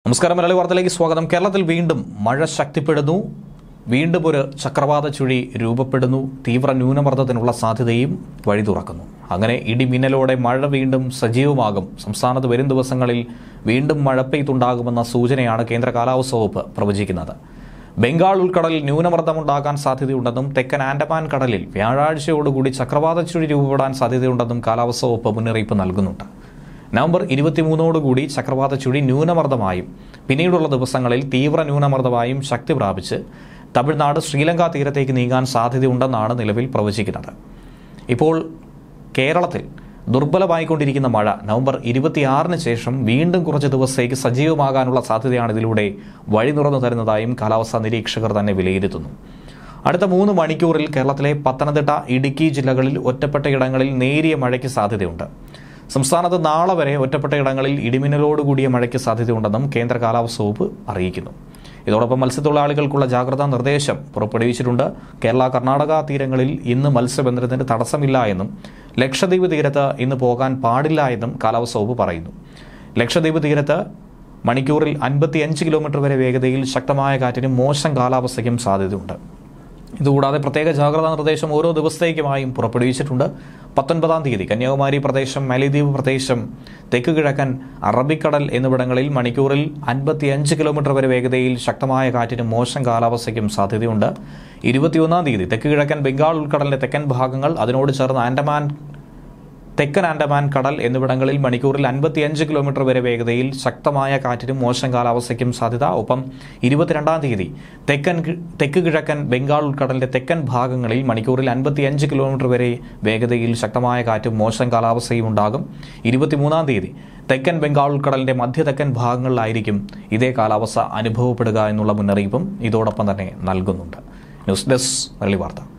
നമസ്കാരം മലയാളി വാർത്തയിലേക്ക് സ്വാഗതം കേരളത്തിൽ വീണ്ടും മഴ ശക്തിപ്പെടുന്നു വീണ്ടും ഒരു ചക്രവാത ചുഴി രൂപപ്പെടുന്നു തീവ്ര ന്യൂനമർദ്ദത്തിനുള്ള സാധ്യതയും വഴി തുറക്കുന്നു അങ്ങനെ ഇടിമിന്നലോടെ മഴ വീണ്ടും സജീവമാകും സംസ്ഥാനത്ത് വരും ദിവസങ്ങളിൽ വീണ്ടും മഴ പെയ്ത്തുണ്ടാകുമെന്ന സൂചനയാണ് കേന്ദ്ര കാലാവസ്ഥ വകുപ്പ് പ്രവചിക്കുന്നത് ബംഗാൾ ഉൾക്കടലിൽ ന്യൂനമർദ്ദമുണ്ടാകാൻ സാധ്യതയുണ്ടെന്നും തെക്കൻ ആൻഡമാൻ കടലിൽ വ്യാഴാഴ്ചയോടുകൂടി ചക്രവാത ചുഴി രൂപപ്പെടാൻ സാധ്യതയുണ്ടെന്നും കാലാവസ്ഥ വകുപ്പ് മുന്നറിയിപ്പ് നൽകുന്നുണ്ട് നവംബർ ഇരുപത്തിമൂന്നോടുകൂടി ചക്രവാത ചുഴി ന്യൂനമർദ്ദമായും പിന്നീടുള്ള ദിവസങ്ങളിൽ തീവ്ര ന്യൂനമർദ്ദമായും ശക്തി പ്രാപിച്ച് തമിഴ്നാട് ശ്രീലങ്ക തീരത്തേക്ക് നീങ്ങാൻ സാധ്യതയുണ്ടെന്നാണ് നിലവിൽ പ്രവചിക്കുന്നത് ഇപ്പോൾ കേരളത്തിൽ ദുർബലമായിക്കൊണ്ടിരിക്കുന്ന മഴ നവംബർ ഇരുപത്തിയാറിന് ശേഷം വീണ്ടും കുറച്ച് ദിവസത്തേക്ക് സജീവമാകാനുള്ള സാധ്യതയാണ് ഇതിലൂടെ വഴി തുറന്നു തരുന്നതായും കാലാവസ്ഥാ നിരീക്ഷകർ തന്നെ വിലയിരുത്തുന്നു അടുത്ത മൂന്ന് മണിക്കൂറിൽ കേരളത്തിലെ പത്തനംതിട്ട ഇടുക്കി ജില്ലകളിൽ ഒറ്റപ്പെട്ട ഇടങ്ങളിൽ നേരിയ മഴയ്ക്ക് സാധ്യതയുണ്ട് സംസ്ഥാനത്ത് നാളെ വരെ ഒറ്റപ്പെട്ട ഇടങ്ങളിൽ ഇടിമിന്നലോടുകൂടിയ മഴയ്ക്ക് സാധ്യതയുണ്ടെന്നും കേന്ദ്ര കാലാവസ്ഥ വകുപ്പ് അറിയിക്കുന്നു ഇതോടൊപ്പം മത്സ്യത്തൊഴിലാളികൾക്കുള്ള ജാഗ്രതാ നിർദ്ദേശം പുറപ്പെടുവിച്ചിട്ടുണ്ട് കേരള കർണാടക തീരങ്ങളിൽ ഇന്ന് മത്സ്യബന്ധനത്തിന് തടസ്സമില്ല എന്നും ലക്ഷദ്വീപ് തീരത്ത് ഇന്ന് പോകാൻ പാടില്ല എന്നും കാലാവസ്ഥ വകുപ്പ് പറയുന്നു ലക്ഷദ്വീപ് തീരത്ത് മണിക്കൂറിൽ അൻപത്തിയഞ്ച് കിലോമീറ്റർ വരെ വേഗതയിൽ ശക്തമായ കാറ്റിനും മോശം കാലാവസ്ഥയ്ക്കും സാധ്യതയുണ്ട് ഇതുകൂടാതെ പ്രത്യേക ജാഗ്രതാ നിർദ്ദേശം ഓരോ ദിവസത്തേക്കുമായും പുറപ്പെടുവിച്ചിട്ടുണ്ട് പത്തൊൻപതാം തീയതി കന്യാകുമാരി പ്രദേശം മാലിദ്വീപ് പ്രദേശം തെക്ക് കിഴക്കൻ അറബിക്കടൽ എന്നിവിടങ്ങളിൽ മണിക്കൂറിൽ അൻപത്തിയഞ്ച് കിലോമീറ്റർ വരെ വേഗതയിൽ ശക്തമായ കാറ്റിനും മോശം കാലാവസ്ഥയ്ക്കും സാധ്യതയുണ്ട് ഇരുപത്തിയൊന്നാം തീയതി തെക്ക് കിഴക്കൻ ബംഗാൾ ഉൾക്കടലിന്റെ തെക്കൻ ഭാഗങ്ങൾ അതിനോട് ചേർന്ന് ആൻഡമാൻ തെക്കൻ ആൻഡമാൻ കടൽ എന്നിവിടങ്ങളിൽ മണിക്കൂറിൽ അൻപത്തിയഞ്ച് കിലോമീറ്റർ വരെ വേഗതയിൽ ശക്തമായ കാറ്റിനും മോശം കാലാവസ്ഥയ്ക്കും സാധ്യത ഒപ്പം ഇരുപത്തിരണ്ടാം തീയതി തെക്കൻ കി- തെക്ക് കിഴക്കൻ ബംഗാൾ ഉൾക്കടലിന്റെ തെക്കൻ ഭാഗങ്ങളിൽ മണിക്കൂറിൽ അൻപത്തിയഞ്ച് കിലോമീറ്റർ വരെ വേഗതയിൽ ശക്തമായ കാറ്റും മോശം കാലാവസ്ഥയും ഉണ്ടാകും ഇരുപത്തിമൂന്നാം തീയതി തെക്കൻ ബംഗാൾ ഉൾക്കടലിന്റെ മധ്യ തെക്കൻ ഭാഗങ്ങളിലായിരിക്കും ഇതേ കാലാവസ്ഥ അനുഭവപ്പെടുക എന്നുള്ള മുന്നറിയിപ്പും ഇതോടൊപ്പം തന്നെ നൽകുന്നുണ്ട് ന്യൂസ് ഡെസ്ക് മലയാളി വാർത്ത